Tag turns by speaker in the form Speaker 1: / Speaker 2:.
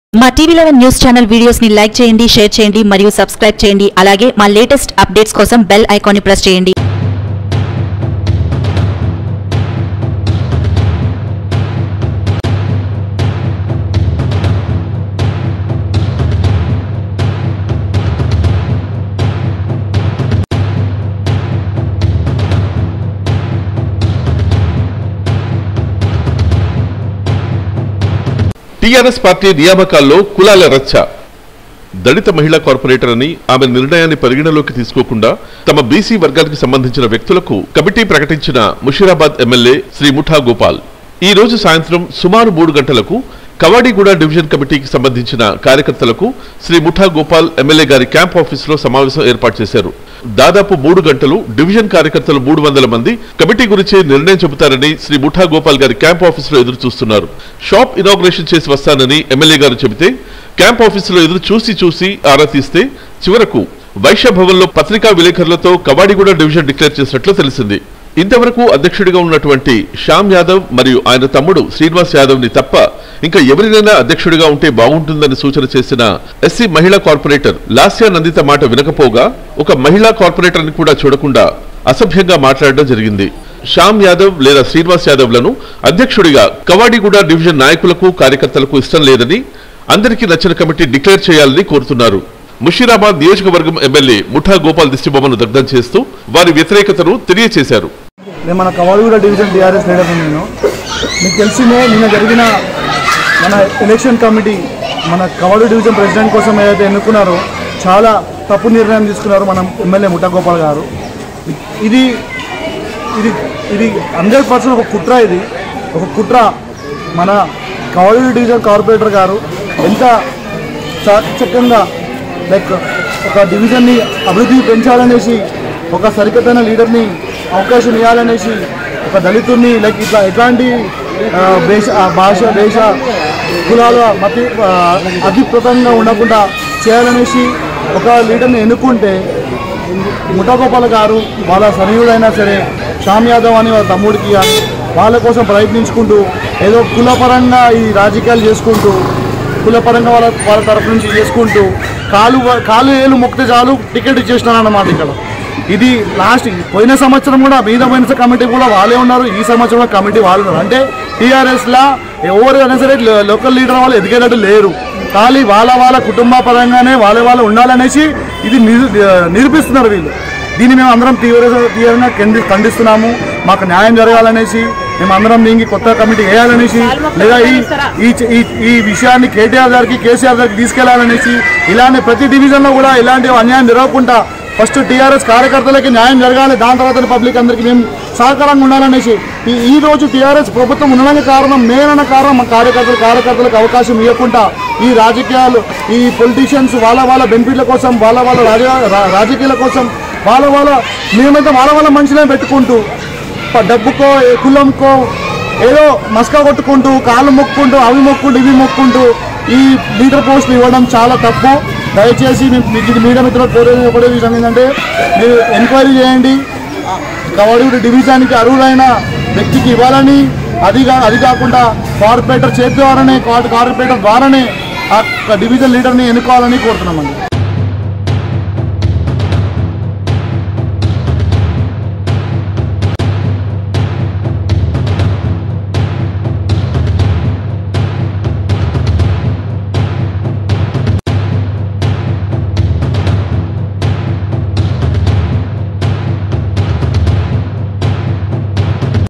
Speaker 1: మా TV eleven news channel videos ని like చేయండి షేర్ చేయండి మరియు సబ్స్క్రైబ్ చేయండి అలాగే మా లేటెస్ట్ అప్డేట్స్ కోసం బెల్ ఐకాన్ ని ప్రెస్ చేయండి
Speaker 2: టీఆర్ఎస్ పార్టీ నియామకాల్లో కులాల రచ్చ దళిత మహిళా కార్పొరేటర్ అని ఆమె నిర్ణయాన్ని పరిగణలోకి తీసుకోకుండా తమ బీసీ వర్గానికి సంబంధించిన వ్యక్తులకు కమిటీ ప్రకటించిన ముషీరాబాద్ ఎమ్మెల్యే శ్రీ ముఠా గోపాల్ ఈ రోజు సాయంత్రం సుమారు మూడు గంటలకు కవాడిగూడ డివిజన్ కమిటీకి సంబంధించిన కార్యకర్తలకు శ్రీ ముఠా గోపాల్ ఎమ్మెల్యే గారి క్యాంప్ ఆఫీసులో సమావేశం ఏర్పాటు చేశారు దాదాపు మూడు గంటలు డివిజన్ కార్యకర్తలు మూడు వందల మంది కమిటీ గురించి నిర్ణయం చెబుతారని శ్రీ ముఠా గోపాల్ గారి క్యాంప్ ఆఫీసులో ఎదురు చూస్తున్నారు షాప్ ఇనాగ్రేషన్ చేసి వస్తానని ఎమ్మెల్యే గారు చెబితే క్యాంప్ ఆఫీసులో ఎదురు చూసి చూసి ఆరా తీస్తే చివరకు వైశ్య భవన్లో పత్రికా విలేకరులతో కవాడిగూడ డివిజన్ డిక్లేర్ చేసినట్లు తెలిసింది ఇంతవరకు అధ్యక్షుడిగా ఉన్నటువంటి శ్యామ్ యాదవ్ మరియు ఆయన తమ్ముడు శ్రీనివాస్ యాదవ్ ని తప్ప ఇంకా ఎవరినైనా అధ్యక్షుడిగా ఉంటే బాగుంటుందని సూచన చేసిన ఎస్సీ మహిళా కార్పొరేటర్ లాస్యా నందిత మాట వినకపోగా ఒక మహిళా కార్పొరేటర్ ని కూడా చూడకుండా అసభ్యంగా మాట్లాడడం జరిగింది శ్యామ్ యాదవ్ లేదా శ్రీనివాస్ యాదవ్ లను అధ్యక్షుడిగా కవాడిగూడ డివిజన్ నాయకులకు కార్యకర్తలకు ఇష్టం లేదని అందరికీ నచ్చిన కమిటీ డిక్లేర్ చేయాలని కోరుతున్నారు ముషీరాబాద్ నియోజకవర్గం ఎమ్మెల్యే ముఠా గోపాల్ దిష్టిబొమ్మను దగ్ధం చేస్తూ వారి వ్యతిరేకతను తెలియచేశారు
Speaker 3: నేను మన కవాలగూడ డివిజన్ టీఆర్ఎస్ లీడర్ నేను మీకు తెలిసిందే నిన్న జరిగిన మన ఎలక్షన్ కమిటీ మన కవాలు డివిజన్ ప్రెసిడెంట్ కోసం ఏదైతే ఎన్నుకున్నారో చాలా తప్పు నిర్ణయం తీసుకున్నారు మనం ఎమ్మెల్యే ముఠాగోపాల్ గారు ఇది ఇది ఇది హండ్రెడ్ పర్సెంట్ ఒక కుట్ర ఇది ఒక కుట్ర మన కవాలగూడ డివిజన్ కార్పొరేటర్ గారు ఎంత చాకచక్యంగా లైక్ ఒక డివిజన్ని అభివృద్ధి పెంచాలనేసి ఒక సరికొత్తైన లీడర్ని అవకాశం ఇవ్వాలనేసి ఒక దళితుడిని లైక్ ఇట్లా ఎట్లాంటి ఆ, దేశ ఆ, భాష దేశ కులాల మతి ఆ, అధికృతంగా ఉండకుండా చేయాలనేసి ఒక లీడర్ని ఎన్నుకుంటే ముఠాగోపాల్ గారు వాళ్ళ సనీయుడైనా సరే శ్యామ్ యాదవ్ అని వాళ్ళ తమ్ముడికి కానీ వాళ్ళ కోసం ప్రయత్నించుకుంటూ ఏదో కులపరంగా ఈ రాజకీయాలు చేసుకుంటూ కులపరంగా వాళ్ళ వాళ్ళ తరపు నుంచి చేసుకుంటూ కాలు కాలు ఏలు మొక్కితే చాలు టికెట్ ఇచ్చేసినారు అన్నమాట ఇక్కడ ఇది లాస్ట్ పోయిన సంవత్సరం కూడా మీద పోయిన కమిటీ కూడా వాళ్ళే ఉన్నారు ఈ సంవత్సరం కూడా కమిటీ వాళ్ళు ఉన్నారు అంటే టీఆర్ఎస్లా ఎవరైనా సరే లో- లోకల్ లీడర్ వాళ్ళు ఎదిగేటట్టు లేరు ఖాళీ వాళ్ళ వాళ్ళ కుటుంబ పరంగానే వాళ్ళ వాళ్ళు ఉండాలనేసి ఇది నిరు- నిరూపిస్తున్నారు వీళ్ళు దీన్ని మేము అందరం తీవ్ర తీవ్రంగా ఖండి ఖండిస్తున్నాము మాకు న్యాయం జరగాలనేసి మేము అందరం దీనికి కొత్త కమిటీ వేయాలనేసి లేదా ఈ ఈ ఈ- ఈ విషయాన్ని కేటీఆర్ గారికి కేసీఆర్ గారికి తీసుకెళ్లాలనేసి ఇలానే ప్రతి డివిజన్లో కూడా ఇలాంటి అన్యాయం జరగకుండా ఫస్ట్ టీఆర్ఎస్ కార్యకర్తలకి న్యాయం జరగాలి దాని తర్వాత పబ్లిక్ అందరికీ మేము సహకారంగా ఉండాలనేసి ఈ ఈ రోజు టీఆర్ఎస్ ప్రభుత్వం ఉండడానికి కారణం మేనన్న కారణం మా కార్యకర్తలు కార్యకర్తలకు అవకాశం ఇవ్వకుండా ఈ రాజకీయాలు ఈ పొలిటీషియన్స్ వాళ్ళ వాళ్ళ బెనిఫిట్ల కోసం వాళ్ళ వాళ్ళ రాజ రా- రాజకీయాల కోసం వాళ్ళ వాళ్ళ మేమైతే వాళ్ళ వాళ్ళ మనుషులే పెట్టుకుంటూ ప- డబ్బుకో ఏ కులంకో ఏదో మస్కా కొట్టుకుంటూ కాళ్ళు మొక్కుంటూ అవి మొక్కుంటూ ఇవి మొక్కుంటూ ఈ లీడర్ పోస్టులు ఇవ్వడం చాలా తప్పు దయచేసి మీ- మీకు ఇది మీడియా మిత్రులకు కోరేది ఒకటే విషయం ఏంటంటే మీరు ఎంక్వైరీ చేయండి కవడూరు డివిజన్కి అర్హులైన వ్యక్తికి ఇవ్వాలని అది కా- అది కాకుండా కార్పొరేటర్ చేతి ద్వారానే కార్పొరేటర్ ద్వారానే ఆ డివిజన్ లీడర్ని ఎన్నుకోవాలని కోరుతున్నామండి